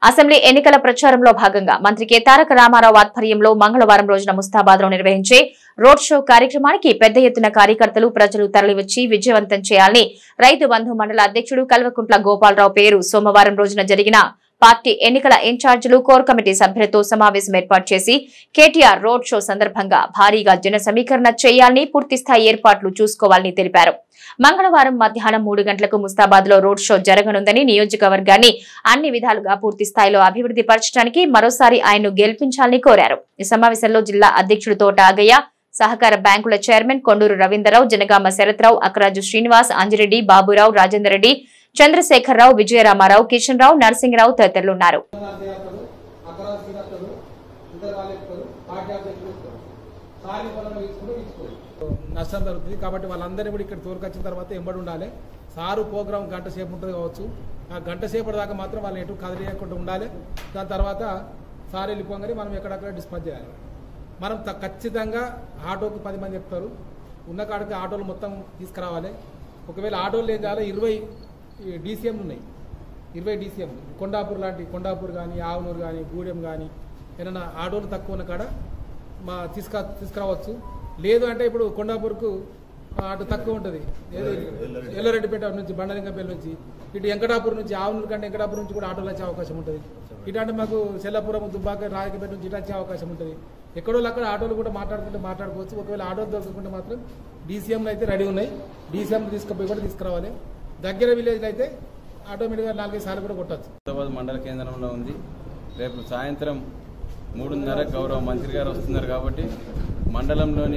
assembly ఎన్నికల ప్రచారంలో భాగంగా మంత్రి కె తారక రామారావు ఆధ్వర్యంలో మంగళవారం రోజున ముస్తాబాద్ లో నిర్వహించే రోడ్ షో కార్యక్రమానికి పెద్ద ఎత్తున కార్యకర్తలు ప్రజలు తరలివచ్చి విజయవంతం చేయాలని రైతు బంధు మండల అధ్యక్షుడు కల్వకుంట్ల గోపాలరావు పేరు సోమవారం రోజున జరిగిన పార్టీ ఎన్నికల ఇన్ఛార్జీలు కోర్ కమిటీ సభ్యులతో సమావేశం ఏర్పాటు చేసి కేటీఆర్ రోడ్ షో సందర్భంగా భారీగా జన సమీకరణ చేయాలని పూర్తిస్థాయి ఏర్పాట్లు చూసుకోవాలని తెలిపారు మంగళవారం మధ్యాహ్నం మూడు గంటలకు ముస్తాబాద్ లో రోడ్ షో జరగనుందని నియోజకవర్గాన్ని అన్ని విధాలుగా పూర్తి స్థాయిలో అభివృద్ధి పరచడానికి మరోసారి ఆయన్ను గెలిపించాలని కోరారు ఈ సమావేశంలో జిల్లా అధ్యక్షుడు తోట ఆగయ్య సహకార బ్యాంకుల చైర్మన్ కొండూరు రవీంద్రరావు జనగామ శరత్రావు అక్రాజు శ్రీనివాస్ అంజిరెడ్డి బాబురావు రాజేందర్ రెడ్డి చంద్రశేఖరరావు విజయరామారావు కిషన్ రావు నరసింహరావు తదితరులున్నారు చేస్తారు అక్కడ తినస్తారు ఇద్దరు వాళ్ళు ఎక్కుతారు పార్టీ అధ్యక్షులు ఎక్కుతారు సారి పొలం తీసుకుంటూ తీసుకోరు నష్టం జరుగుతుంది కాబట్టి వాళ్ళందరినీ కూడా ఇక్కడ తోలుకొచ్చిన తర్వాత ఎంబడి ఉండాలి సారు ప్రోగ్రామ్ గంట సేపు ఉంటుంది కావచ్చు ఆ గంట సేపటి దాకా మాత్రం వాళ్ళని ఎటు కదిలేయకుండా ఉండాలి దాని తర్వాత సార్ వెళ్ళిపోగానే మనం ఎక్కడక్కడ డిస్పాచ్ చేయాలి మనం త- ఖచ్చితంగా ఆటోకి పది మంది చెప్తారు ఉన్న కాడికి ఆటోలు మొత్తం తీసుకురావాలి ఒకవేళ ఆటోలు ఏం చేయాలి ఇరవై డీసీఎంలు ఉన్నాయి ఇరవై డీసీఎం కొండాపూర్ లాంటి కొండాపూర్ కానీ ఆవునూరు కానీ గూడెం కానీ ఏదైనా ఆటోలు తక్కువ ఉన్న కాడ మా తీసుకా తీసుకురావచ్చు లేదు అంటే ఇప్పుడు కొండాపూర్కు ఆ, అటు తక్కువ ఉంటుంది ఏది ఎల్లారెడ్డిపేట నుంచి బండలింగపల్లి నుంచి ఇటు వెంకటాపూర్ నుంచి ఆవునూరు కంటే వెంకటాపూర్ నుంచి కూడా ఆటోలు వచ్చే అవకాశం ఉంటుంది ఇటు అంటే మాకు సెల్లపురం దుబ్బాక రాజకపేట నుంచి ఇటు వచ్చే అవకాశం ఉంటుంది ఎక్కడో అక్కడ ఆటోలు కూడా మాట్లాడుకుంటే మాట్లాడుకోవచ్చు ఒకవేళ ఆటోలు దొరకకుంటే మాత్రం డీసీఎంలు అయితే రెడీ ఉన్నాయి డీసీఎం తీసుకుపోయి కూడా తీసుకురావాలి దగ్గర విలేజ్లో అయితే ఆటోమేటిక్గా నాలుగైదు సార్లు కూడా కొట్టచ్చు హైదరాబాద్ మండల కేంద్రంలో ఉంది రేపు సాయంత్రం మూడున్నర గౌరవ మంత్రి గారు వస్తున్నారు కాబట్టి మండలంలోని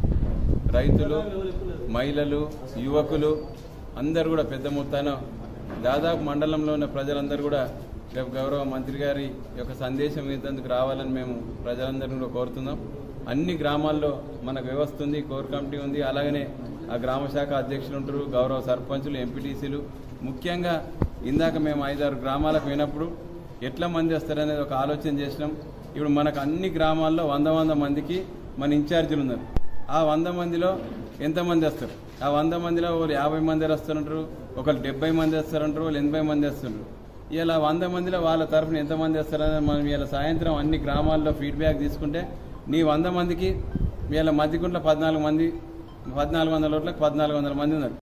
రైతులు మహిళలు యువకులు అందరూ కూడా పెద్ద మొత్తాన దాదాపు మండలంలో ఉన్న ప్రజలందరూ కూడా రేపు గౌరవ మంత్రి గారి యొక్క సందేశం ఇద్దందుకు రావాలని మేము ప్రజలందరినీ కూడా కోరుతున్నాం అన్ని గ్రామాల్లో మనకు వ్యవస్థ ఉంది కోర్ కమిటీ ఉంది అలాగనే ఆ గ్రామ శాఖ అధ్యక్షులు ఉంటారు గౌరవ సర్పంచులు ఎంపీటీసీలు ముఖ్యంగా ఇందాక మేము ఐదారు గ్రామాలకు పోయినప్పుడు ఎట్లా మంది వస్తారనేది ఒక ఆలోచన చేసినాం ఇప్పుడు మనకు అన్ని గ్రామాల్లో వంద వంద మందికి మన ఇన్ఛార్జీలు ఉన్నారు ఆ వంద మందిలో ఎంతమంది వస్తారు ఆ వంద మందిలో ఒకరు యాభై మంది వస్తారంటారు ఒకరు డెబ్బై మంది వస్తారంటారు వాళ్ళు ఎనభై మంది వస్తుంటారు ఇలా వంద మందిలో వాళ్ళ తరఫున ఎంతమంది వస్తారని మనం ఇలా సాయంత్రం అన్ని గ్రామాల్లో ఫీడ్బ్యాక్ తీసుకుంటే నీ వంద మందికి వీళ్ళ మధ్యకుంట్లో పద్నాలుగు మంది పద్నాలుగు వందల ఓట్లకు పద్నాలుగు వందల మంది ఉన్నారు